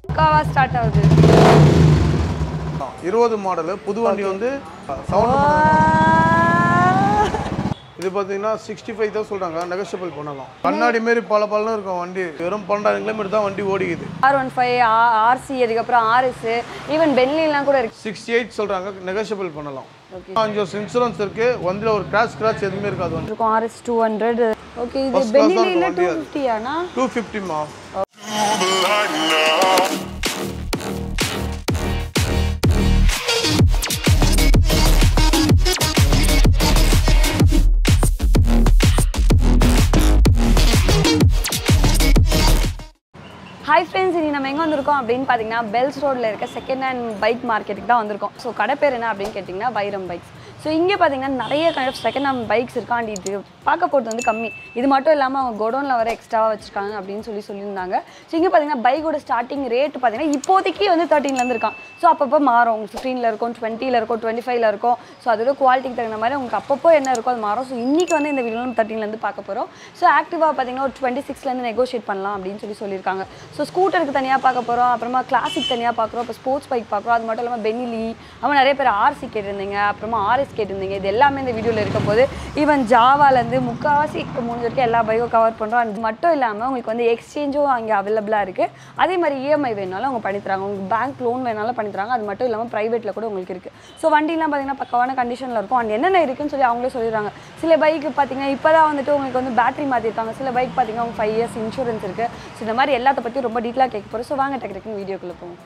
முக்காவா start ஆகுது இருபது model புது வண்டி வந்து சவுண்ட் இது பார்த்தீங்கன்னா சிக்ஸ்டி ஃபைவ் தான் சொல்கிறாங்க நெகஷியபிள் பண்ணலாம் கண்ணாடி மாரி பல பலன்னு இருக்கும் வண்டி வெறும் பன்னெண்டாயிரம் கிலோமீட்டர் தான் வண்டி ஓடிக்குது ஆர் ஒன் ஃபைவ் ஆர்சி அதுக்கப்புறம் ஆர்எஸ் ஈவன் பென்லிலாம் கூட இருக்கு சிக்ஸ்டி எயிட் சொல்கிறாங்க நெகஷியபிள் பண்ணலாம் அஞ்சு வருஷம் இன்சூரன்ஸ் இருக்குது வண்டியில் ஒரு கிராஷ் கிராச் எதுவுமே இருக்காது வண்டி இருக்கும் ஆர்எஸ் டூ ஹண்ட்ரட் ஓகே இது First class தான் பென்லியில் இருக்கும் டூ வண்டி அது. ஃபிஃப்டியாண்ணா டூ ஃபிஃப்டிமா ஹாய் ஃப்ரெண்ட்ஸ் இனி நம்ம எங்கே வந்திருக்கோம் அப்படின்னு பார்த்தீங்கன்னா பெல்ஸ் ரோட்டில் இருக்க செகண்ட் ஹேண்ட் பைக் மார்க்கெட்டுக்கு தான் வந்திருக்கோம் ஸோ கடை பேர் என்ன அப்படின்னு கேட்டிங்கன்னா வைரம் பைக்ஸ் ஸோ இங்கே பார்த்தீங்கன்னா நிறைய kind of second hand bikes இருக்கா அண்ட் இது பார்க்க போகிறது வந்து கம்மி இது மட்டும் இல்லாமல் அவங்க கோடவுனில் வர எக்ஸ்ட்ராவாக வச்சிருக்காங்க அப்படின்னு சொல்லி சொல்லியிருந்தாங்க ஸோ இங்கே பார்த்தீங்கன்னா பைக்கோட ஸ்டார்டிங் ரேட் பார்த்தீங்கன்னா இப்போதைக்கு வந்து தேர்ட்டீன்லேருந்து இருக்கான் ஸோ அப்பப்போ மாறும் உங்களுக்கு ஃபிஃப்டீனில் இருக்கும் டுவெண்ட்டியில் இருக்கும் டுவெண்ட்டி ஃபைவ்ல இருக்கும் ஸோ அதோட குவாலிட்டிக்கு தகுந்த மாதிரி உங்களுக்கு அப்பப்போ என்ன இருக்கோ அது மாறும் ஸோ இன்றைக்கி வந்து இந்த வீடியோ நம்ம தேர்ட்டீன்லேருந்து பார்க்க போகிறோம் ஸோ ஆக்டிவாக பார்த்தீங்கன்னா ஒரு டுவெண்ட்டி சிக்ஸ்லேருந்து நெகோஷியேட் பண்ணலாம் அப்படின்னு சொல்லி சொல்லியிருக்காங்க ஸோ ஸ்கூட்டருக்கு தனியாக பார்க்க போகிறோம் அப்புறமா கிளாசிக் தனியாக பார்க்குறோம் இப்போ ஸ்போர்ட்ஸ் பைக் பார்க்குறோம் அது மட்டும் இல்லாமல் பெனிலி அப்புறம் நிறைய பேர் ஆர்சி கேட்டிருந்தீங்க அப்புறமா ஆர்எஸ் கேட்டிருந்தீங்க இது எல்லாமே இந்த வீடியோவில் இருக்கும் போது ஈவன் ஜாவாலேருந்து முக்கால்வாசி இப்போ முடிஞ்ச வரைக்கும் எல்லா பைக்கும் கவர் பண்ணுறோம் அது மட்டும் இல்லாமல் உங்களுக்கு வந்து எக்ஸ்சேஞ்சும் அங்கே அவைலபிளாக இருக்குது அதே மாதிரி இஎம்ஐ வேணாலும் அவங்க பண்ணி தராங்க உங்களுக்கு பேங்க் லோன் வேணாலும் பண்ணி தராங்க அது மட்டும் இல்லாமல் ப்ரைவேட்டில் கூட உங்களுக்கு இருக்குது ஸோ வண்டிலாம் பார்த்தீங்கன்னா பக்கவான கண்டிஷனில் இருக்கும் அண்ட் என்னென்ன இருக்குன்னு சொல்லி அவங்களே சொல்லிடுறாங்க சில பைக் பார்த்தீங்கன்னா இப்போ தான் வந்துட்டு உங்களுக்கு வந்து பேட்டரி மாற்றிருக்காங்க சில பைக் பார்த்தீங்கன்னா உங்களுக்கு ஃபைவ் இயர்ஸ் இன்சூரன்ஸ் இருக்குது ஸோ இந்த மாதிரி எல்லாத்த பற்றி ரொம்ப டீட்டெயிலாக கேட்க போகிறோம் ஸோ வாங்க டக்கு டக்குன்னு வீடியோக்குள்ளே போவோம்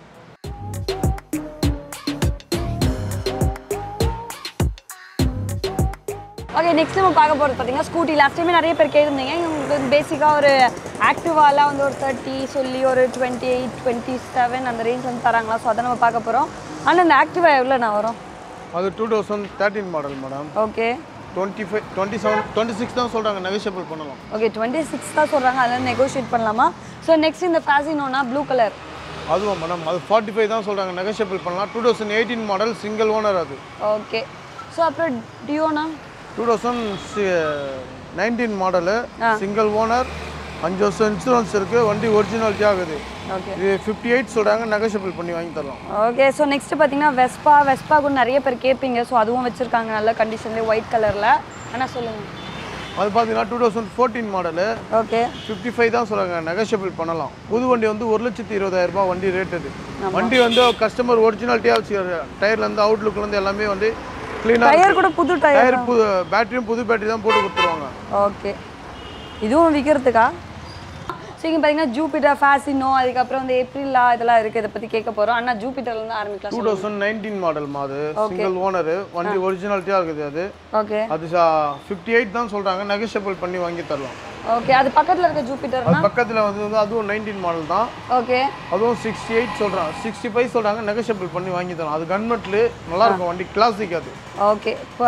ஓகே நெக்ஸ்ட் நம்ம பார்க்க போகிறது பார்த்தீங்கன்னா ஸ்கூட்டி லாஸ்ட் டைமே நிறைய பேர் கேட்டிருந்தீங்க உங்களுக்கு வந்து பேசிக்காக ஒரு ஆக்டிவாலாம் வந்து ஒரு தேர்ட்டி சொல்லி ஒரு டுவெண்ட்டி எயிட் டுவெண்ட்டி செவன் அந்த ரேஞ்ச் வந்து தராங்களா ஸோ அதை நம்ம பார்க்க போகிறோம் ஆனால் இந்த ஆக்டிவா எவ்வளோ நான் வரும் அது two thousand thirteen model madam okay twenty five twenty seven twenty six தான் சொல்கிறாங்க நெகஷியபிள் பண்ணலாம் ஓகே டுவெண்ட்டி சிக்ஸ் தான் சொல்கிறாங்க அதில் நெகோஷியேட் பண்ணலாமா ஸோ நெக்ஸ்ட் இந்த ஃபேசினோனா ப்ளூ கலர் அதுவும் மேடம் அது ஃபார்ட்டி ஃபைவ் தான் சொல்கிறாங்க நெகஷியபிள் பண்ணலாம் two thousand eighteen model single owner அது ஓகே ஸோ அப்புறம் டியோனா two thousand nineteen model single owner அஞ்சு வருஷம் இன்சூரன்ஸ் இருக்குது வண்டி ஒரிஜினாலிட்டி ஆகுது ஓகே இது ஃபிஃப்டி எயிட் சொல்கிறாங்க நெகஷியபிள் பண்ணி வாங்கி தரலாம் ஓகே ஸோ நெக்ஸ்ட் பார்த்தீங்கன்னா வெஸ்பா வெஸ்பா கூட நிறைய பேர் கேட்பீங்க ஸோ அதுவும் வச்சுருக்காங்க நல்ல கண்டிஷன்லேயே ஒயிட் கலரில் ஆனால் சொல்லுங்கள் அது பார்த்தீங்கன்னா two thousand fourteen model okay fifty five தான் சொல்கிறாங்க நெகஷியபிள் பண்ணலாம் புது வண்டி வந்து ஒரு லட்சத்தி இருபதாயிரம் ரூபாய் வண்டி ரேட் அது வண்டி வந்து கஸ்டமர் ஒரிஜினாலிட்டியாக வச்சுக்கிறாரு டயர்லேருந்து அவுட்லுக்லேருந்து எல்லாமே வந்து க்ளீனாக டயர் கூட புது டயர் டயர் புது பேட்டரியும் புது பேட்டரி தான் போட்டு கொடுத்துருவாங்க ஓகே இதுவும் விற்கிறதுக்கா ஸோ இங்கே பார்த்தீங்கன்னா ஜூபிட்டர் ஃபேசினோ அதுக்கப்புறம் வந்து ஏப்ரிலா இதெல்லாம் இருக்குது இதை பற்றி கேட்க போகிறோம் ஆனால் ஜூபிட்டர்லேருந்து ஆரம்பிக்கலாம் டூ தௌசண்ட் நைன்டீன் மாடல் அது சிங்கிள் ஓனரு வண்டி ஒரிஜினாலிட்டியாக இருக்குது அது ஓகே அது ஃபிஃப்டி எயிட் தான் சொல்கிறாங்க நெகஷியபிள் பண்ணி வாங்கி தரலாம் ஓகே அது பக்கத்தில் இருக்க ஜூபிட்டர் அது பக்கத்தில் வந்து வந்து அதுவும் நைன்டீன் மாடல் தான் ஓகே அதுவும் சிக்ஸ்டி எயிட் சொல்கிறாங்க சிக்ஸ்டி ஃபைவ் சொல்கிறாங்க நெகஷியபிள் பண்ணி வாங்கி தரலாம் அது கன்வெர்ட்லு நல்லா இருக்கும் வண்டி கிளாசிக் அது ஓகே இப்போ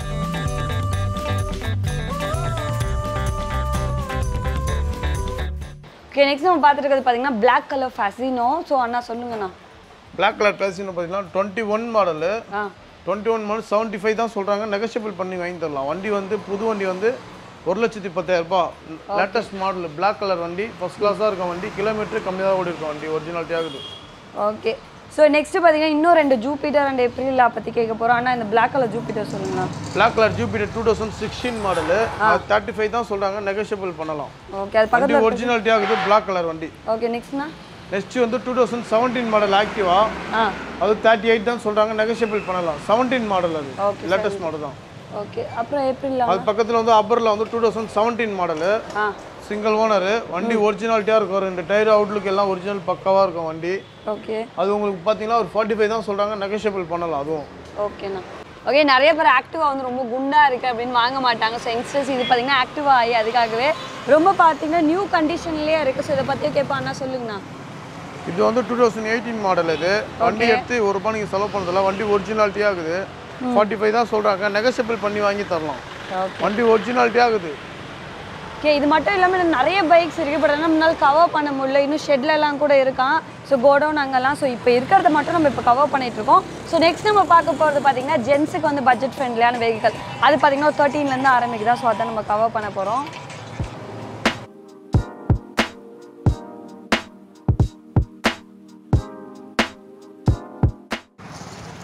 ஓகே நெக்ஸ்ட் நம்ம பார்த்துட்டு இருக்கிறது பார்த்தீங்கன்னா Black கலர் ஃபேசினோ ஸோ அண்ணா சொல்லுங்கண்ணா பிளாக் கலர் பேசின்னு பார்த்தீங்கன்னா டுவெண்ட்டி ஒன் மாடலு ஆ twenty one model seventy five தான் சொல்கிறாங்க நெகஷியபிள் பண்ணி வாங்கி தரலாம் வண்டி வந்து புது வண்டி வந்து ஒரு லட்சத்தி பத்தாயிரம் ரூபாய் லேட்டஸ்ட் மாடல் பிளாக் கலர் வண்டி ஃபர்ஸ்ட் கிளாஸாக இருக்கும் வண்டி கிலோமீட்டர் கம்மியாக தான் ஓடி இருக்கும் வண்டி ஒரிஜினாலிட்டி ஆகுது ஓகே ஸோ நெக்ஸ்ட் பார்த்தீங்கன்னா இன்னும் ரெண்டு ஜூபிட்டர் அண்ட் ஏப்ரிலா பற்றி கேட்க போகிறோம் ஆனால் இந்த Black கலர் ஜூபிட்டர் சொல்லுங்கண்ணா black colour Jupiter two thousand sixteen model thirty five தான் சொல்கிறாங்க நெகஷியபிள் பண்ணலாம் ஓகே அது வண்டி பக்கத்தில் ஒரிஜினாலிட்டி ஆகுது பிளாக் கலர் வண்டி ஓகே நெக்ஸ்ட்ண்ணா நெக்ஸ்ட் வந்து two thousand seventeen model Activa ஆ அது தேர்ட்டி எயிட் தான் சொல்கிறாங்க நெகஷியபிள் பண்ணலாம் செவன்டீன் மாடல் அது Okay, லேட்டஸ்ட் மாடல் தான் ஓகே அப்புறம் ஏப்ரிலா அது பக்கத்தில் வந்து அப்பரில் வந்து டூ தௌசண்ட் செவன்டீன் மாடலு ஆ சிங்கிள் ஓனரு வண்டி ஒரிஜினாலிட்டியாக இருக்கும் ரெண்டு டயர் அவுட்லுக் எல்லாம் ஒரிஜினல் பக்காவாக இருக்கும் வண்டி ஓகே அது உங்களுக்கு பார்த்தீங்கன்னா ஒரு ஃபார்ட்டி ஃபைவ் தான் சொல்கிறாங்க நெகஷியபிள் பண்ணலாம் அதுவும் ஓகேண்ணா ஓகே நிறைய பேர் ஆக்டிவா வந்து ரொம்ப குண்டா இருக்கு அப்படின்னு வாங்க மாட்டாங்க ஸோ யங்ஸ்டர்ஸ் இது பார்த்தீங்கன்னா ஆக்டிவா ஆகி அதுக்காகவே ரொம்ப பார்த்தீங்கன்னா நியூ கண்டிஷன்லேயே இருக்கு ஸோ இதை பற்றி கேட்பான்னா சொல்லுங்கண்ணா இது வந்து டூ தௌசண்ட் எயிட்டீன் மாடல் இது வண்டி எடுத்து ஒரு ரூபாய் நீங்கள் செலவு பண்ணுறதில்ல வண்டி ஒரிஜினாலிட்டியாக இருக்குது ஃபார்ட்டி ஃபைவ் தான் சொல்கிறாங்க நெகஷியபிள் பண்ணி வாங்கி தரலாம் ஓகே வண்டி ஒரிஜினாலிட்டியாக இருக்குது ஓகே இது மட்டும் இல்லாமல் இன்னும் நிறைய பைக்ஸ் இருக்குது பட் ஆனால் நம்மளால கவர் பண்ண முடியல இன்னும் ஷெட்ல எல்லாம் கூட இருக்கான் ஸோ கோடவுன் அங்கெல்லாம் ஸோ இப்போ இருக்கிறத மட்டும் நம்ம இப்போ கவர் பண்ணிட்டு இருக்கோம் ஸோ நெக்ஸ்ட் நம்ம பார்க்க போகிறது பார்த்தீங்கன்னா ஜென்ஸுக்கு வந்து பட்ஜெட் ஃப்ரெண்ட்லியான வெஹிக்கல் அது பார்த்தீங்கன்னா தேர்ட்டீன்லேருந்து ஆரம்பிக்குதா ஸோ அதான் நம்ம கவர் பண்ண போகிறோம்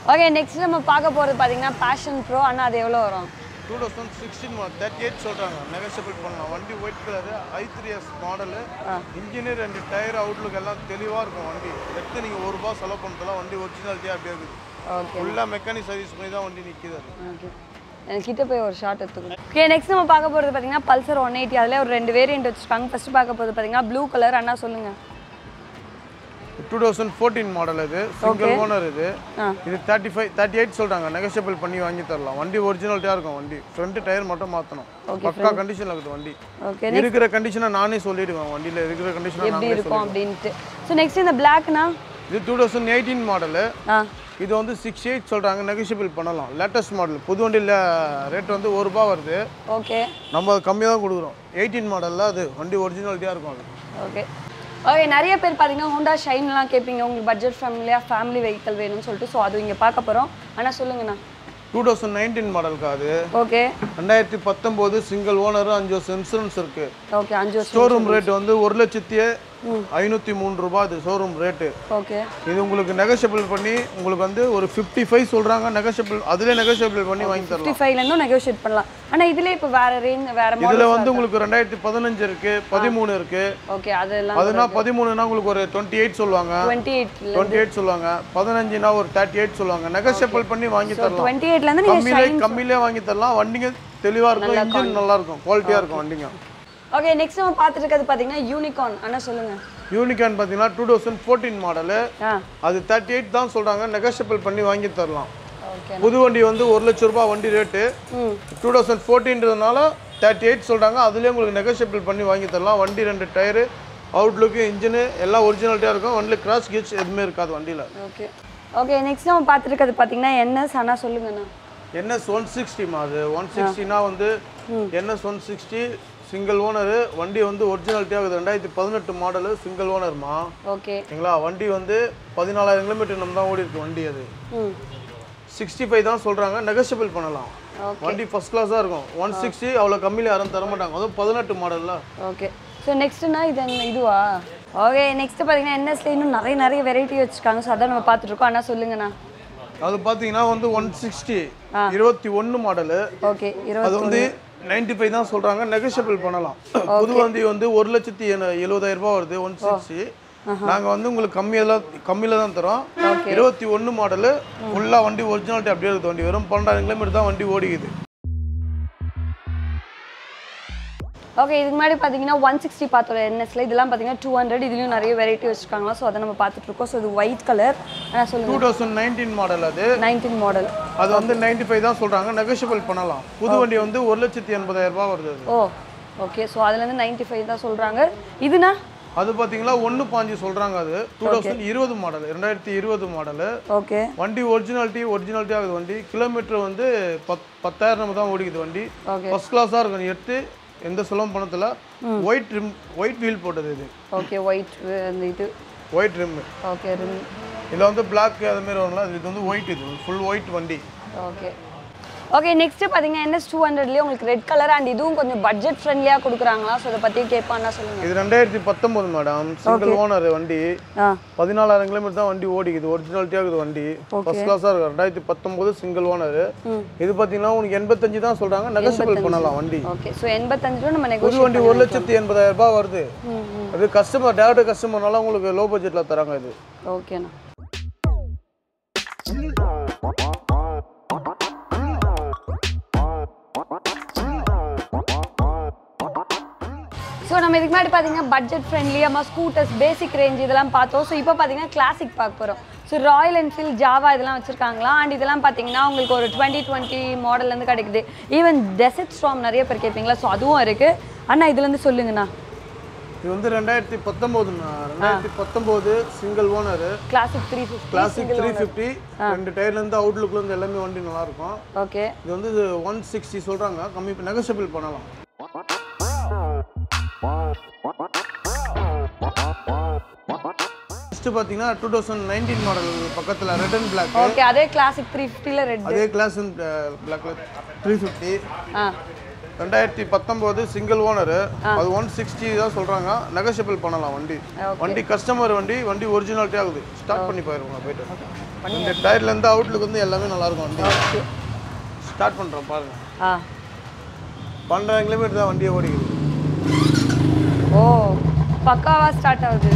ஓகே நெக்ஸ்ட் நம்ம பார்க்க போகிறது பார்த்தீங்கன்னா பேஷன் ப்ரோ ஆனால் அது எவ்வளோ வரும் two thousand sixteen thirty eight சொல்கிறாங்க நெகோஷியபிள் பண்ணலாம் வண்டி white colour I three S model engine ரெண்டு டயர் அவுட்லுக் எல்லாம் தெளிவாக இருக்கும் வண்டி எடுத்து நீங்கள் ஒரு ரூபா செலவு பண்ணுறதுலாம் வண்டி ஒரிஜினாலிட்டியாக அப்படியே இருக்குது ஓகே ஃபுல்லாக மெக்கானிக் சர்வீஸ் பண்ணி தான் வண்டி நிற்கிது அது ஓகே எனக்கு கிட்ட போய் ஒரு ஷார்ட் எடுத்துக்கணும் ஓகே நெக்ஸ்ட் நம்ம பார்க்க போகிறது பார்த்தீங்கன்னா பல்சர் ஒன் எயிட்டி அதில் ஒரு ரெண்டு வேரியன்ட் வச்சுருக்காங்க ஃபர்ஸ்ட் பார்க்க போகிறது பார்த்தீங்கன்னா ப்ளூ கலர் அண்ணா சொல்லுங்கள் டூ தௌசண்ட் ஃபோர்டீன் மாடல் இது சிங்கிள் ஓனர் இது ஆ இது தேர்ட்டி ஃபைவ் தேர்ட்டி எயிட் சொல்கிறாங்க நெகோஷியபிள் பண்ணி வாங்கி தரலாம் வண்டி ஒரிஜினாலிட்டியாக இருக்கும் வண்டி ஃப்ரண்ட் டயர் மட்டும் மாற்றணும் பக்கா கண்டிஷனில் இருக்குது வண்டி ஓகே இருக்கிற கண்டிஷனை நானே சொல்லிடுவேன் வண்டியில் இருக்கிற கண்டிஷனை எப்படி நானே இருக்கும் அப்படின்ட்டு ஸோ நெக்ஸ்ட் இந்த பிளாக்னா இது டூ தௌசண்ட் எயிட்டீன் மாடலு ஆ இது வந்து சிக்ஸ் எயிட் சொல்கிறாங்க நெகோஷியபிள் பண்ணலாம் லேட்டஸ்ட் மாடல் புது வண்டியில் ரேட் வந்து ஒரு ரூபா வருது ஓகே நம்ம அது கம்மியாக தான் கொடுக்குறோம் எயிட்டீன் மாடலில் அது வண்டி ஒரிஜினாலிட்டியாக இருக்கும் அது ஓகே ஓகே நிறைய பேர் பார்த்தீங்கன்னா ஹோண்டா ஷைன்லாம் கேட்பீங்க உங்களுக்கு பட்ஜெட் ஃபேமிலியாக ஃபேமிலி வெஹிக்கல் வேணும்னு சொல்லிட்டு ஸோ அது இங்கே பார்க்க போகிறோம் ஆனால் சொல்லுங்கண்ணா டூ தௌசண்ட் நைன்டீன் மாடலுக்கு அது ஓகே ரெண்டாயிரத்தி பத்தொம்போது சிங்கிள் ஓனர் அஞ்சு வருஷம் இன்சூரன்ஸ் இருக்குது ஓகே அஞ்சு வருஷம் ஷோரூம் ரேட் வந்து ஒரு லட்சத்தி ஐநூற்றி மூணு ரூபா இது ஷோரூம் ரேட்டு ஓகே இது உங்களுக்கு நெகோஷியபிள் பண்ணி உங்களுக்கு வந்து ஒரு ஃபிஃப்டி ஃபைவ் சொல்கிறாங்க நெகோஷியபிள் அதிலே நெகோஷியபிள் பண்ணி வாங்கி தரலாம் ஃபிஃப்டி ஃபைவ்லேருந்தும் நெகோஷியேட் பண்ணலாம் ஆனால் இதுலேயே இப்போ வேறு ரேஞ்ச் வேறு மாடல் இதில் வந்து உங்களுக்கு ரெண்டாயிரத்தி பதினஞ்சு இருக்குது பதிமூணு இருக்குது ஓகே அதெல்லாம் அதுனா பதிமூணுனா உங்களுக்கு ஒரு டுவெண்ட்டி எயிட் சொல்லுவாங்க டுவெண்ட்டி எயிட்ல டுவெண்ட்டி எயிட் சொல்லுவாங்க பதினஞ்சுனா ஒரு தேர்ட்டி எயிட் சொல்லுவாங்க நெகோஷியபிள் பண்ணி வாங்கி தரலாம் டுவெண்ட்டி எயிட்லேருந்து நீங்கள் கம்மியிலே கம்மியிலே வாங்கி தரலாம் வண்டிங்க தெளிவாக இருக்கும் இன்ஜின் நல்லா இருக்கும் குவாலிட்டியாக இருக்கும் வண்டிங்க ஓகே நெக்ஸ்ட் நம்ம பார்த்துட்டு இருக்கிறது பார்த்தீங்கன்னா யூனிகார்ன் அண்ணா சொல்லுங்கள் யூனிகான் பார்த்தீங்கன்னா டூ தௌசண்ட் ஃபோர்டீன் மாடலு ஆ அது தேர்ட்டி எயிட் தான் சொல்கிறாங்க நெகோஷியபிள் பண்ணி வாங்கி தரலாம் ஓகே புது வண்டி வந்து ஒரு லட்ச ரூபாய் வண்டி ரேட்டு ம் டூ தௌசண்ட் ஃபோர்டீன்றதுனால தேர்ட்டி எயிட் சொல்கிறாங்க அதுலேயே உங்களுக்கு நெகோஷியபிள் பண்ணி வாங்கி தரலாம் வண்டி ரெண்டு டயரு அவுட்லுக்கு இன்ஜினு எல்லாம் ஒரிஜினாலிட்டியாக இருக்கும் வண்டியில் கிராஸ் கிச் எதுவுமே இருக்காது வண்டியில் ஓகே ஓகே நெக்ஸ்ட் நம்ம பார்த்துட்டு இருக்கிறது பார்த்தீங்கன்னா என்எஸ் அண்ணா சொல்லுங்கண்ணா என்எஸ் ஒன் சிக்ஸ்டிமா அது ஒன் சிக்ஸ்டினா வந்து NS one sixty single owner வண்டி வந்து ஒரிஜினாலிட்டியாக இருக்குது ரெண்டாயிரத்தி பதினெட்டு மாடலு சிங்கிள் ஓனர்மா ஓகே ஓகேங்களா வண்டி வந்து பதினாலாயிரம் கிலோமீட்டர் நம்ம தான் ஓடி இருக்கு வண்டி அது ம் சிக்ஸ்டி ஃபைவ் தான் சொல்கிறாங்க நெகோஷியபிள் பண்ணலாம் ஓகே வண்டி ஃபர்ஸ்ட் கிளாஸாக இருக்கும் ஒன் சிக்ஸ்டி அவ்வளோ கம்மியில் யாரும் தர மாட்டாங்க அதுவும் பதினெட்டு மாடலில் ஓகே ஸோ நெக்ஸ்ட்னா இது என்ன இதுவா ஓகே நெக்ஸ்ட் பார்த்தீங்கன்னா என்எஸ்ல இன்னும் நிறைய நிறைய வெரைட்டி வச்சுருக்காங்க ஸோ அதான் நம்ம பார்த்துட்டு இருக்கோம் அண்ணா சொல்லுங்கண்ணா அது பார்த்தீங்கன்னா வந்து ஒன் சிக்ஸ்டி இருபத்தி ஒன்று மாடலு ஓகே இருபது அது வந்து நைன்டி ஃபைவ் தான் சொல்கிறாங்க நெகோஷியபிள் பண்ணலாம் புது வண்டி வந்து ஒரு லட்சத்தி என- எழுபதாயிரம் ரூபாய் வருது ஒன் சிக்ஸ்டி நாங்கள் வந்து உங்களுக்கு கம்மியெல்லாம் கம்மியில் தான் தரோம் இருபத்தி ஒன்று மாடலு ஃபுல்லாக வண்டி ஒரிஜினாலிட்டி அப்படியே இருக்குது வண்டி வெறும் பன்னெண்டாயிரம் கிலோமீட்டர் தான் வண்டி ஓடிக்குது ஓகே இதுக்கு முன்னாடி பார்த்தீங்கன்னா ஒன் சிக்ஸ்டி பார்த்தோம் என்எஸ்ல இதெல்லாம் பார்த்தீங்கன்னா டூ ஹண்ட்ரட் இதுலேயும் நிறைய வெரைட்டி வச்சுருக்காங்களா ஸோ அதை நம்ம பார்த்துட்டு இருக்கோம் ஸோ இது ஒயிட் கலர் ஆனால் டூ சொல்லுங்கள் தௌசண்ட் நைன்டீன் மாடல் அது நைன்டீன் மாடல் அது வந்து நைன்டி ஃபைவ் தான் சொல்கிறாங்க நெகோஷியபிள் பண்ணலாம் புது வண்டி வந்து ஒரு லட்சத்தி எண்பதாயிரம் ரூபாய் வருது அது ஓ ஓகே ஸோ அதுலேருந்து நைன்ட்டி ஃபைவ் தான் சொல்கிறாங்க இதுனா அது பார்த்தீங்களா ஒன்று பாஞ்சு சொல்கிறாங்க அது டூ தௌசண்ட் இருபது மாடல் ரெண்டாயிரத்தி இருபது மாடலு ஓகே வண்டி ஒரிஜினாலிட்டி ஒரிஜினாலிட்டி ஆகுது வண்டி கிலோமீட்டர் வந்து பத் பத்தாயிரம் நம்ம தான் ஓடிக்குது வண்டி ஓகே ஃபர்ஸ்ட் கிளாஸாக இருக்கும் நீ எடுத்து எந்த செலவும் பணத்தில் ஒயிட் ரிம் ஒயிட் வீல் போட்டது இது ஓகே ஒயிட் அந்த இது ஒயிட் ரிம் ஓகே ரிம் இதில் வந்து பிளாக் அது மாதிரி வரும்ல இது வந்து ஒயிட் இது ஃபுல் ஒயிட் வண்டி ஓகே ஓகே நெக்ஸ்ட் பார்த்தீங்கன்னா என்எஸ் டூ ஹண்ட்ரட்லேயே உங்களுக்கு ரெட் கலர் அண்ட் இதுவும் கொஞ்சம் பட்ஜெட் ஃப்ரெண்ட்லியாக கொடுக்குறாங்களா ஸோ அதை பற்றி கேட்பான்னா சொல்லுங்கள் இது ரெண்டாயிரத்தி பத்தொம்போது மேடம் சிங்கிள் ஓனர் வண்டி ஆ பதினாலாயிரம் கிலோமீட்டர் தான் வண்டி ஓடிக்குது ஒரிஜினாலிட்டியாக இருக்குது வண்டி ஃபர்ஸ்ட் கிளாஸாக இருக்கும் ரெண்டாயிரத்தி பத்தொம்போது சிங்கிள் ஓனர் இது பார்த்தீங்கன்னா உனக்கு எண்பத்தஞ்சு தான் சொல்கிறாங்க நெகோஷியபிள் பண்ணலாம் வண்டி ஓகே ஸோ எண்பத்தஞ்சு ரூபா நம்ம புது நெகோஷியேட் வண்டி ஒரு லட்சத்தி எண்பதாயிரம் ரூபாய் வருது அது கஸ்டமர் டேரக்ட் கஸ்டமர்னால உங்களுக்கு லோ பட்ஜெட்டில் தராங்க இது ஓகேண்ணா ஸோ நம்ம இதுக்கு முன்னாடி பார்த்தீங்கன்னா பட்ஜெட் ஃப்ரெண்ட்லி அம்மா ஸ்கூட்டர்ஸ் பேசிக் ரேஞ்ச் இதெல்லாம் பார்த்தோம் ஸோ இப்போ பார்த்தீங்கன்னா கிளாசிக் பார்க்க போகிறோம் ஸோ ராயல் என்ஃபீல்ட் ஜாவா இதெல்லாம் வச்சுருக்காங்களா அண்ட் இதெல்லாம் பார்த்தீங்கன்னா உங்களுக்கு ஒரு டுவெண்ட்டி டுவெண்ட்டி மாடல்லேருந்து கிடைக்குது ஈவன் டெசர்ட் ஸ்ட்ராம் நிறைய பேர் கேட்பீங்களா ஸோ அதுவும் இருக்குது அண்ணா இதுலேருந்து சொல்லுங்கண்ணா இது வந்து ரெண்டாயிரத்தி பத்தொம்போது ரெண்டாயிரத்தி பத்தொம்போது single owner classic three fifty classic three fifty ரெண்டு டயர்லேருந்து அவுட்லுக்லேருந்து எல்லாமே வண்டி நல்லா இருக்கும் ஓகே இது வந்து ஒன் சிக்ஸ்டி சொல்கிறாங்க கம்மி நெகோஷியபிள் பண்ணலாம் நெக்ஸ்ட் பார்த்தீங்கன்னா டூ தௌசண்ட் நைன்டீன் மாடல் பக்கத்தில் ரெட் அண்ட் பிளாக் ஓகே அதே கிளாசிக் த்ரீ ஃபிஃப்டியில் ரெட் அதே கிளாஸ் பிளாக்ல த்ரீ ஃபிஃப்டி ஆ ரெண்டாயிரத்தி பத்தொம்போது சிங்கிள் ஓனரு அது ஒன் சிக்ஸ்டி தான் சொல்கிறாங்க நெகோஷியபிள் பண்ணலாம் வண்டி வண்டி கஸ்டமர் வண்டி வண்டி ஒரிஜினாலிட்டி ஆகுது ஸ்டார்ட் பண்ணி போயிருவோங்க போயிட்டு பண்ணி இந்த டயர்லேருந்து அவுட்லுக் வந்து எல்லாமே நல்லா இருக்கும் வண்டி ஓகே ஸ்டார்ட் பண்ணுறோம் பாருங்க ஆ பன்னெண்டாயிரம் கிலோமீட்டர் தான் வண்டியை ஓடிக்குது ஓ பக்காவா ஸ்டார்ட் ஆகுது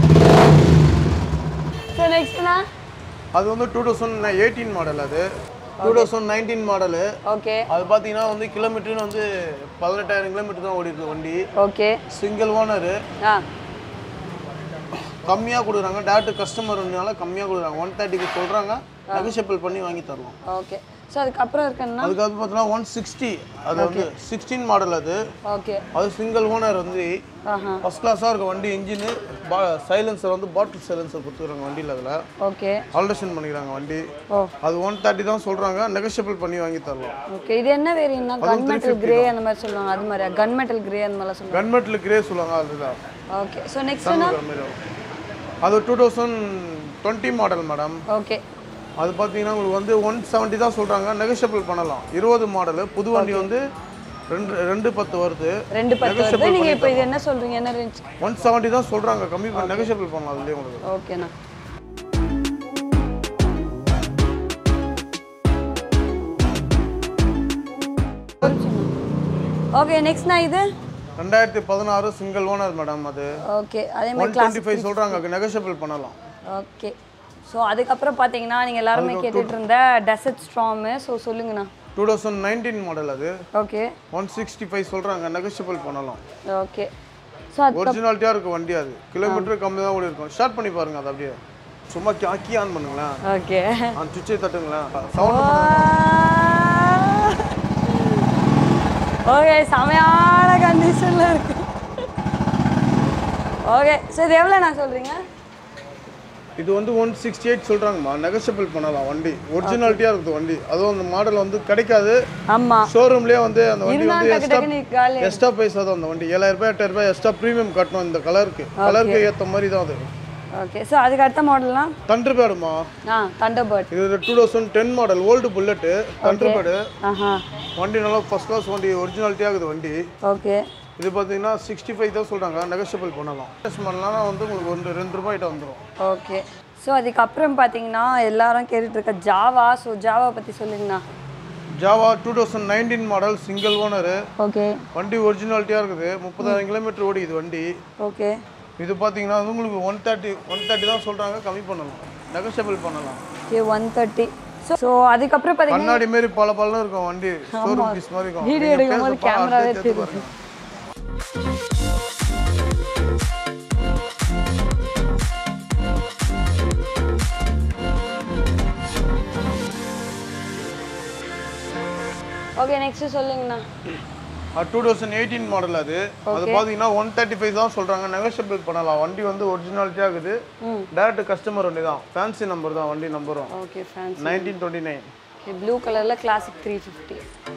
ஸோ நெக்ஸ்ட்னா அது வந்து டூ தௌசண்ட் எயிட்டீன் மாடல் அது two thousand nineteen model okay அது பார்த்தீங்கன்னா வந்து கிலோமீட்டர்னு வந்து பதினெட்டாயிரம் கிலோமீட்டர் தான் ஓடி இருக்கு வண்டி ஓகே சிங்கிள் ஓனரு ஆ கம்மியாக கொடுக்குறாங்க டேரக்ட் கஸ்டமர்னால கம்மியாக கொடுக்குறாங்க ஒன் தேர்ட்டிக்கு சொல்கிறாங்க நெகோஷியபிள் பண்ணி வாங்கி தரலாம் ஓகே ஸோ அதுக்கப்புறம் இருக்குன்னா அதுக்கு பார்த்தீங்கன்னா ஒன் சிக்ஸ்டி அது வந்து சிக்ஸ்டீன் மாடல் அது ஓகே அது சிங்கிள் ஓனர் வந்து ஆஹா ஃபஸ்ட் கிளாஸாக இருக்கும் வண்டி இன்ஜினு பா சைலன்சர் வந்து பாட்டில் சைலன்சர் கொடுத்துருக்காங்க வண்டியில் அதில் ஓகே ஆல்ட்ரேஷன் பண்ணிக்கிறாங்க வண்டி ஓ அது ஒன் தேர்ட்டி தான் சொல்கிறாங்க நெகோஷியபிள் பண்ணி வாங்கி தரலாம் ஓகே இது என்ன வேரியன்னா கன் மெட்டல் கிரே அந்த மாதிரி சொல்லுவாங்க அது மாதிரியா கன் மெட்டல் கிரே அந்த மாதிரிலாம் சொல்லுவாங்க கன்மெட்டில் கிரே சொல்லுவாங்க அதுதான் ஓகே ஸோ நெக்ஸ்ட்னா அது மாதிரி வரும். அது two thousand twenty model madam okay அது பார்த்தீங்கன்னா உங்களுக்கு வந்து ஒன் செவன்ட்டி தான் சொல்கிறாங்க நெகோஷியபிள் பண்ணலாம் இருபது மாடலு புது வண்டி வந்து ரெண்டு ரெண்டு பத்து வருது ரெண்டு பத்து வருது நீங்கள் இப்போ இது என்ன சொல்கிறீங்க என்ன ரேஞ்ச் ஒன் செவன்ட்டி தான் சொல்கிறாங்க கம்மி பண்ணி நெகோஷியபிள் பண்ணலாம் அதுலேயே உங்களுக்கு ஓகேண்ணா ஓகே நெக்ஸ்ட்ண்ணா இது ரெண்டாயிரத்தி பதினாறு சிங்கிள் ஓனர் மேடம் அது ஓகே அதே ஒன் மாதிரி டுவெண்ட்டி ஃபைவ் சொல்கிறாங்க நெகோஷியபிள் பண்ணலாம் ஓகே ஸோ அதுக்கப்புறம் பார்த்தீங்கன்னா நீங்கள் எல்லாருமே கேட்டுட்டு இருந்த டெசர்ட் ஸ்ட்ராமு ஸோ சொல்லுங்கண்ணா டூ தௌசண்ட் நைன்டீன் மாடல் அது ஓகே ஒன் சிக்ஸ்டி ஃபைவ் சொல்கிறாங்க நெகோஷியபிள் பண்ணலாம் ஓகே ஸோ அது ஒரிஜினாலிட்டியாக இருக்கும் வண்டி அது கிலோமீட்டர் கம்மி தான் ஓடி இருக்கும் ஸ்டார்ட் பண்ணி பாருங்க அது அப்படியே சும்மா கி ஆன் பண்ணுங்களேன் ஓகே அந்த சுவிட்சை தட்டுங்களேன் சவுண்ட் ஓகே செமையான கண்டிஷனில் இருக்கு ஓகே ஸோ இது எவ்வளோ நான் சொல்கிறீங்க இது வந்து ஒன் சிக்ஸ்டி எயிட் சொல்கிறாங்கம்மா நெகோஷியபிள் பண்ணலாம் வண்டி ஒரிஜினாலிட்டியாக இருக்குது வண்டி அதுவும் அந்த மாடல் வந்து கிடைக்காது ஆமாம் ஷோரூம்லேயே வந்து அந்த வண்டி இருந்தா வந்து டக்கு எக்ஸ்ட்ரா டக்குன்னு காலி எக்ஸ்ட்ரா பைசா தான் அந்த வண்டி ஏழாயிரம் ரூபாய் எட்டாயிரம் ரூபாய் எக்ஸ்ட்ரா ப்ரீமியம் கட்டணும் இந்த கலருக்கு கலருக்கு ஏற்ற மாதிரி தான் அது ஓகே ஸோ அதுக்கு அடுத்த மாடல்லாம் தண்டர் பேடுமா ஆ தண்டர் பேர்ட் இது two thousand ten model old bullet Thunderbird ஆஹா வண்டி நல்லா ஃபஸ்ட் கிளாஸ் வண்டி ஒரிஜினாலிட்டியாக இருக்குது வண்டி ஓகே இது பார்த்தீங்கன்னா சிக்ஸ்டி ஃபைவ் தான் சொல்கிறாங்க நெகோஷியபிள் பண்ணலாம் இன்வெஸ்ட் பண்ணலாம் வந்து உங்களுக்கு ஒரு ரெண்டு ரூபாய்கிட்ட வந்துடும் ஓகே ஸோ அதுக்கப்புறம் பார்த்தீங்கன்னா எல்லாரும் கேட்டுட்டு இருக்க ஜாவா ஸோ ஜாவா பற்றி சொல்லுங்கண்ணா Jawa two thousand nineteen model single owner okay வண்டி ஒரிஜினாலிட்டியாக இருக்குது முப்பதாயிரம் கிலோமீட்டர் ஓடிக்குது வண்டி ஓகே இது பார்த்தீங்கன்னா வந்து உங்களுக்கு ஒன் தேர்ட்டி ஒன் தேர்ட்டி தான் சொல்கிறாங்க கம்மி பண்ணலாம் நெகோஷியபிள் பண்ணலாம் okay one thirty so so அதுக்கப்புறம் பார்த்தீங்கன்னா கண்ணாடி மாரி பல பலன்னு இருக்கும் வண்டி ஷோரூம் பீஸ் மாதிரி இருக்கும் வீடியோ நீங்க எடுக்கும் போது பேச பா- கேமராவே அடுத்து எடுத்து தெரியுது பாருங்க. ஓகே நெக்ஸ்ட் சொல்லுங்கண்ணா டூ தௌசண்ட் எயிட்டீன் மாடல் அது அது பார்த்தீங்கன்னா ஒன் தேர்ட்டி ஃபைவ் தான் சொல்கிறாங்க நெகோஷியபிள் பண்ணலாம் வண்டி வந்து ஒரிஜினாலிட்டியாக இருக்குது ம் டேரக்ட் கஸ்டமர் வண்டி தான் ஃபேன்சி நம்பர் தான் வண்டி நம்பரும் ஓகே ஃபேன்ஸ் nineteen twenty nine okay blue கலரில் கிளாசிக் த்ரீ ஃபிஃப்டி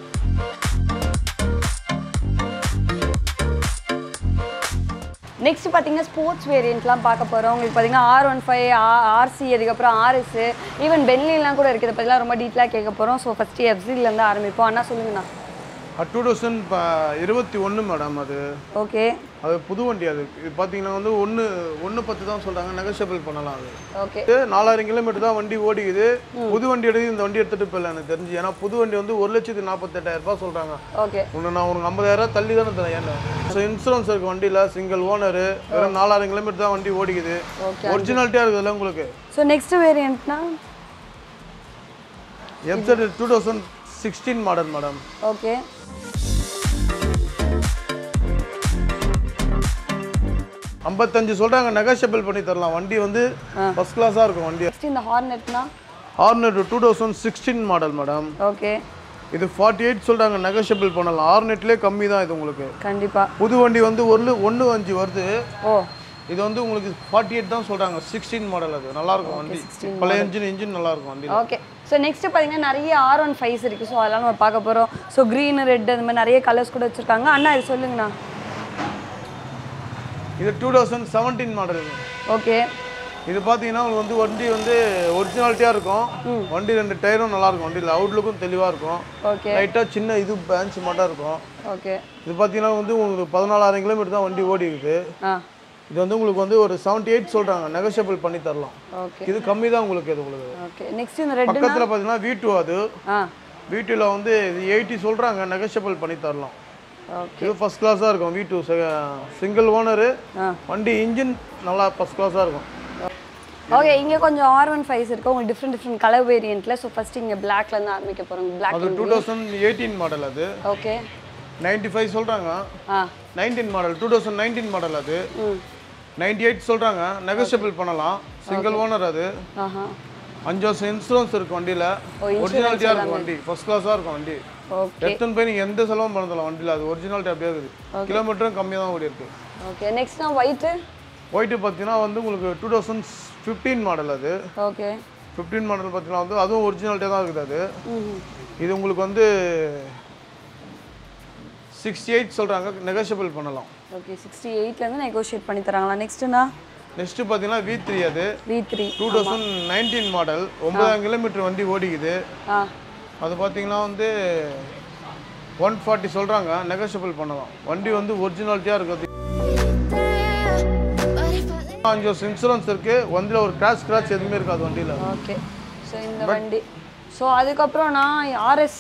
நெக்ஸ்ட் பார்த்தீங்கன்னா ஸ்போர்ட்ஸ் வேரியண்ட்லாம் பார்க்க போகிறோம் உங்களுக்கு பார்த்தீங்கன்னா ஆர் ஒன் ஃபைவ் ஆர்சி அதுக்கப்புறம் ஆர்எஸ் ஈவன் பென்லிலாம் கூட இருக்குது இதை பற்றிலாம் ரொம்ப டீட்டெயிலாக கேட்க போகிறோம் ஸோ ஃபஸ்ட்டு எஃப்சிலேருந்து ஆரம்பிப்போம் அண்ணா சொல்லுங்கண்ணா டூ தௌசண்ட் இருபத்தி ஒன்று மேடம் அது ஓகே அது புது வண்டி அது இது பார்த்தீங்கன்னா வந்து ஒன்று ஒன்று பத்து தான் சொல்கிறாங்க நெகோஷியபிள் பண்ணலாம் அது ஓகே இது நாலாயிரம் கிலோமீட்டர் தான் வண்டி ஓடிக்குது புது வண்டி எடுத்து இந்த வண்டி எடுத்துட்டு போயிடல எனக்கு தெரிஞ்சு ஏன்னா புது வண்டி வந்து ஒரு லட்சத்தி நாற்பத்தெட்டாயிரம் ரூபாய் சொல்கிறாங்க ஓகே உன்னை நான் உனக்கு ஐம்பதாயிரம் தள்ளி தானே தரேன் ஏன்னா ஸோ இன்சூரன்ஸ் இருக்கு வண்டியில் சிங்கிள் ஓனரு வெறும் நாலாயிரம் கிலோமீட்டர் தான் வண்டி ஓடிக்குது ஓகே ஒரிஜினாலிட்டியாக இருக்குதுல்ல உங்களுக்கு ஸோ நெக்ஸ்ட் வேரியண்ட்னா எம்செட் two thousand sixteen model madam okay ஐம்பத்தஞ்சு சொல்கிறாங்க நெகோஷியபிள் பண்ணி தரலாம் வண்டி வந்து ஃபஸ்ட் கிளாஸாக இருக்கும் வண்டி நெக்ஸ்ட் இந்த ஹார்னெட்னா Hornet two thousand sixteen model madam okay இது ஃபார்ட்டி எயிட் சொல்கிறாங்க நெகோஷியபிள் பண்ணலாம் ஆர்னெட்லேயே கம்மி தான் இது உங்களுக்கு கண்டிப்பாக புது வண்டி வந்து ஒன்று ஒன்று அஞ்சு வருது ஓ இது வந்து உங்களுக்கு ஃபார்ட்டி எயிட் தான் சொல்கிறாங்க சிக்ஸ்டீன் மாடல் அது நல்லா இருக்கும் வண்டி பழைய இன்ஜின் இன்ஜின் நல்லா இருக்கும் வண்டி ஓகே ஸோ நெக்ஸ்ட் பார்த்தீங்கன்னா நிறைய ஆர் ஒன் ஃபைவ்ஸ் இருக்குது ஸோ அதெல்லாம் நம்ம பார்க்க போகிறோம் ஸோ க்ரீன் ரெட் அந்த மாதிரி நிறைய கலர்ஸ் கூட வச்சுருக்காங்க அண்ணா இது சொல்லுங்கண்ணா இது two thousand seventeen model okay இது பார்த்தீங்கன்னா உங்களுக்கு வந்து வண்டி வந்து ஒரிஜினாலிட்டியாக இருக்கும் வண்டி ரெண்டு டயரும் நல்லா இருக்கும் வண்டியில் அவுட்லுக்கும் தெளிவாக இருக்கும் ஓகே லைட்டாக சின்ன இது பேன்ச் மட்டும் இருக்கும் ஓகே இது பார்த்தீங்கன்னா வந்து உங்களுக்கு பதினாலாயிரம் கிலோமீட்டர் தான் வண்டி ஓடி இருக்குது ஆ இது வந்து உங்களுக்கு வந்து ஒரு செவன்ட்டி எயிட் சொல்கிறாங்க நெகோஷியபிள் பண்ணி தரலாம் ஓகே இது கம்மி தான் உங்களுக்கு இது உங்களுக்கு ஓகே நெக்ஸ்ட் இந்த ரெட் பக்கத்தில் பார்த்தீங்கன்னா வி டூ அது ஆ வி டூவில் வந்து இது எயிட்டி சொல்கிறாங்க நெகோஷியபிள் பண்ணி தரலாம் ஓகே இது ஃபஸ்ட் கிளாஸாக இருக்கும் வி டூ சிங்கிள் ஓனரு ஆ வண்டி இன்ஜின் நல்லா ஃபஸ்ட் கிளாஸாக இருக்கும் ஓகே இங்கே கொஞ்சம் ஆர் ஒன் ஃபைவ்ஸ் இருக்கு உங்களுக்கு டிஃப்ரெண்ட் டிஃப்ரெண்ட் கலர் வேரியண்ட்டில் ஸோ ஃபஸ்ட் இங்கே பிளாக்லேருந்து ஆரம்பிக்க போகிறோம் பிளாக் அது டூ தௌசண்ட் எயிட்டீன் மாடல் அது ஓகே நைன்டி ஃபைவ் சொல்கிறாங்க ஆ nineteen model two thousand nineteen model அது ம் நைன்டி எயிட் சொல்கிறாங்க நெகோஷியபிள் பண்ணலாம் சிங்கிள் ஓனர் அது ஆஹா அஞ்சு வருஷம் இன்சூரன்ஸ் இருக்கும் வண்டியில் ஒரிஜினாலிட்டியாக இருக்கும் வண்டி ஃபர்ஸ்ட் கிளாஸாக இருக்கும் வண்டி ஓகே எடுத்துன்னு போய் நீங்கள் எந்த செலவும் பண்ணதில்ல வண்டியில் அது ஒரிஜினாலிட்டி அப்படியே இருக்குது கிலோமீட்டரும் கம்மியாக தான் ஓடி இருக்கு ஓகே நெக்ஸ்ட் நான் ஒயிட்டு ஒயிட்டு பார்த்தீங்கன்னா வந்து உங்களுக்கு டூ தௌசண்ட் ஃபிஃப்டீன் மாடல் அது ஓகே ஃபிஃப்டீன் மாடல் பார்த்தீங்கன்னா வந்து அதுவும் ஒரிஜினாலிட்டியாக தான் இருக்குது அது ம் இது உங்களுக்கு வந்து சிக்ஸ்டி எயிட் சொல்கிறாங்க நெகோஷியபிள் பண்ணலாம் ஓகே சிக்ஸ்டி எயிட்லேருந்து நெகோஷியேட் பண்ணி தராங்களா நெக்ஸ்ட்டுண்ணா நெக்ஸ்ட்டு பார்த்தீங்கன்னா வி த்ரீ அது V three two thousand nineteen model ஒன்பதாயிரம் கிலோமீட்டர் வண்டி ஓடிக்குது ஆ அது பார்த்தீங்கன்னா வந்து ஒன் ஃபார்ட்டி சொல்கிறாங்க நெகோஷியபிள் பண்ணலாம் வண்டி வந்து ஒரிஜினாலிட்டியாக இருக்குது அஞ்சு வருஷம் இன்சூரன்ஸ் இருக்குது வண்டியில் ஒரு கிராச் கிராச் எதுவுமே இருக்காது வண்டியில் ஓகே ஸோ இந்த வண்டி ஸோ அதுக்கப்புறம் நான் ஆர்எஸ்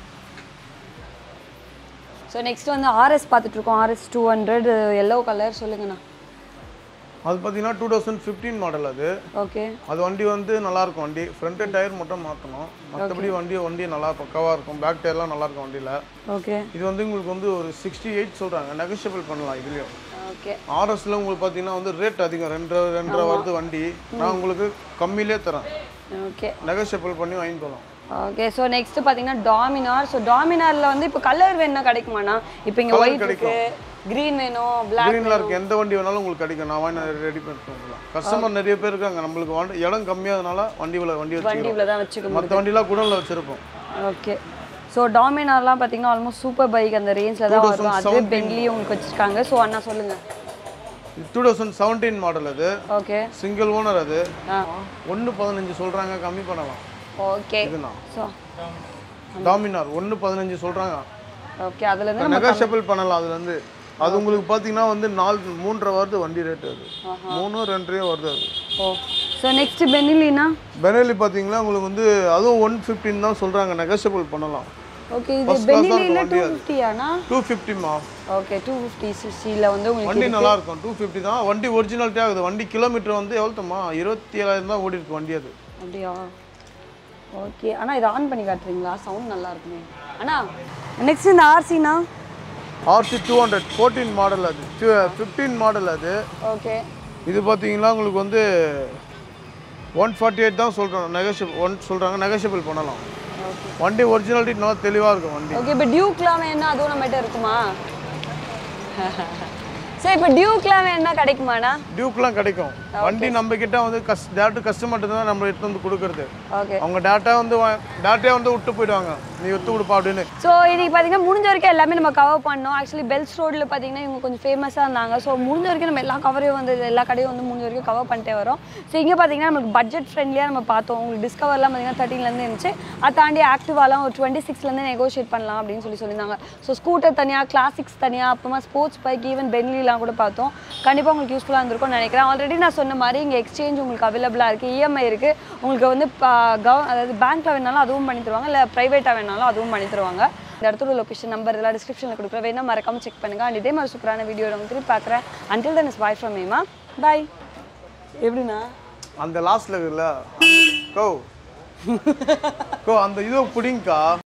ஸோ நெக்ஸ்ட் வந்து ஆர்எஸ் பார்த்துட்ருக்கோம் RS two hundred yellow colour சொல்லுங்கண்ணா அது பார்த்தீங்கன்னா டூ தௌசண்ட் ஃபிஃப்டீன் மாடல் அது ஓகே அது வண்டி வந்து நல்லா இருக்கும் வண்டி ஃப்ரண்ட் டயர் மட்டும் மாற்றணும் மற்றபடி வண்டி வண்டி நல்லா பக்காவாக இருக்கும் பேக் டயர்லாம் நல்லா இருக்கும் வண்டியில் ஓகே இது வந்து உங்களுக்கு வந்து ஒரு சிக்ஸ்டி எயிட் சொல்கிறாங்க நெகோஷியபிள் பண்ணலாம் இதுலேயும் ஓகே ஆர்எஸ்ல உங்களுக்கு பார்த்தீங்கன்னா வந்து ரேட் அதிகம் ரெண்டரை ரெண்டரை வருது வண்டி நான் உங்களுக்கு கம்மியிலே தரேன் ஓகே நெகோஷியபிள் பண்ணி வாங்கி போகலாம் ஓகே ஸோ நெக்ஸ்ட் பார்த்தீங்கன்னா டாமினார் ஸோ டாமினாரில் வந்து இப்போ கலர் வேணா கிடைக்குமாண்ணா இப்போ இங்கே ஒயிட் இருக்கு க்ரீன் வேணும் பிளாக் க்ரீனில் இருக்க எந்த வண்டி வேணாலும் உங்களுக்கு கிடைக்கும் நான் வாங்கி ரெடி பண்ணி கொடுக்கலாம் கஸ்டமர் நிறைய பேர் இருக்காங்க நம்மளுக்கு வண்டி இடம் கம்மியாதனால வண்டி வண்டி வண்டி வச்சுக்கிறோம் இவ்வளோ தான் வச்சுக்க மற்ற வண்டிலாம் குடனில் வச்சுருப்போம் ஓகே ஸோ டாமினார்லாம் பார்த்தீங்கன்னா ஆல்மோஸ்ட் சூப்பர் பைக் அந்த ரேஞ்சில் தான் வரும் அதுவே பென்ட்லி உங்களுக்கு வச்சுருக்காங்க ஸோ அண்ணா சொல்லுங்கள் டூ தௌசண்ட் செவன்டீன் மாடல் அது ஓகே சிங்கிள் ஓனர் அது ஆ ஒன்று பதினஞ்சு சொல்கிறாங்க கம்மி பண்ணலாம் ஓகே இதுண்ணா ஸோ டாமினார் ஒன்று பதினஞ்சு சொல்கிறாங்க ஓகே அதுலேருந்து நெகோஷியபிள் பண்ணலாம் அதுலேருந்து அது உங்களுக்கு பார்த்தீங்கன்னா வந்து நாலு மூன்றரை வருது வண்டி ரேட்டு அது மூணு ரெண்டரையும் வருது அது ஓ ஸோ நெக்ஸ்ட் பெனிலினா பெனலி பார்த்தீங்கன்னா உங்களுக்கு வந்து அதுவும் ஒன் ஃபிஃப்டின் தான் சொல்கிறாங்க நெகோஷியபிள் பண்ணலாம் ஓகே இது First class ஆ பெனிலியில் இருக்கும் டூ வண்டி அது. ஃபிஃப்டியாண்ணா டூ ஃபிஃப்டிமா ஓகே டூ ஃபிஃப்டி சிசியில் வந்து உங்களுக்கு வண்டி நல்லா இருக்கும் டூ ஃபிஃப்டி தான் வண்டி ஒரிஜினாலிட்டி ஆகுது வண்டி கிலோமீட்டர் வந்து எவ்வளோ தம்மா இருபத்தி ஏழாயிரம் தான் ஓடி இருக்கு வண்டி அது அப்படியா ஓகே அண்ணா இதை ஆன் பண்ணி காட்டுறீங்களா சவுண்ட் நல்லா இருக்குமே அண்ணா நெக்ஸ்ட் இந்த ஆர்சினா RC two hundred fourteen model அது ஃபிஃப்டீன் மாடல் அது ஓகே இது பார்த்தீங்கன்னா உங்களுக்கு வந்து ஒன் ஃபார்ட்டி எயிட் தான் சொல்கிறோம் நெகோஷியபிள் ஒன் சொல்கிறாங்க நெகோஷியபிள் பண்ணலாம் ஓகே வண்டி ஒரிஜினாலிட்டி நல்லா தெளிவாக இருக்கும் வண்டி ஓகே இப்போ டியூக்லாம் வேணா அதுவும் நம்மகிட்ட இருக்குமா சரி இப்போ டியூக்லாம் வேணா கிடைக்குமாண்ணா டியூக்லாம் கிடைக்கும் வண்டி நம்ம கிட்ட வந்து கஸ் டேரக்ட் கஸ்டமர்கிட்ட தான் நம்ம எடுத்து வந்து கொடுக்குறது ஓகே அவங்க டேட்டா வந்து டேட்டா வந்து விட்டு போயிடுவாங்க நீ விட்டு கொடுப்பா அப்படின்னு ஸோ இன்னைக்கு பார்த்தீங்கன்னா முடிஞ்ச வரைக்கும் எல்லாமே நம்ம கவர் பண்ணோம் ஆக்சுவலி பெல்ஸ் ரோடில் பார்த்தீங்கன்னா இவங்க கொஞ்சம் ஃபேமஸாக இருந்தாங்க ஸோ முடிஞ்ச வரைக்கும் நம்ம எல்லா கவரையும் வந்து எல்லா கடையும் வந்து முடிஞ்ச வரைக்கும் கவர் பண்ணிட்டே வரோம் ஸோ இங்கே பார்த்தீங்கன்னா நமக்கு பட்ஜெட் ஃப்ரெண்ட்லியாக நம்ம பார்த்தோம் உங்களுக்கு டிஸ்கவர்லாம் பார்த்தீங்கன்னா தேர்ட்டின்லேருந்து இருந்துச்சு அதை தாண்டி ஆக்டிவாலாம் ஒரு டுவெண்ட்டி சிக்ஸ்லேருந்து நெகோஷியேட் பண்ணலாம் அப்படின்னு சொல்லி சொல்லியிருந்தாங்க ஸோ ஸ்கூட்டர் தனியாக கிளாசிக்ஸ் தனியாக அப்புறமா ஸ்போர்ட்ஸ் பைக் ஈவன் பென்லிலாம் கூட பார்த்தோம் கண்டிப்பாக உங்களுக்கு யூஸ்ஃபுல்லாக இருந்திருக்கும்னு நினைக்கிறேன் ஆல்ரெடி நான் சொன்ன மாதிரி இங்கே எக்ஸ்சேஞ்ச் உங்களுக்கு அவைலபிளாக இருக்குது இஎம்ஐ இருக்குது உங்களுக்கு வந்து ப- கவ அதாவது பேங்க்கில் வேணாலும் அதுவும் பண்ணி தருவாங்க இல்லை ப்ரைவேட்டாக வேணாலும் அதுவும் பண்ணி தருவாங்க இந்த இடத்துல லொக்கேஷன் நம்பர் இதெல்லாம் டிஸ்கிரிப்ஷனில் கொடுக்குறேன் வேணா மறக்காம செக் பண்ணுங்க அண்ட் இதே மாதிரி சூப்பரான வீடியோ உங்களுக்கு திருப்பி பார்க்குறேன் until then is bye from மேமா பாய் எப்படிண்ணா அந்த லாஸ்ட்ல இருக்குல்ல கோ கோ அந்த இது பிடிங்கக்கா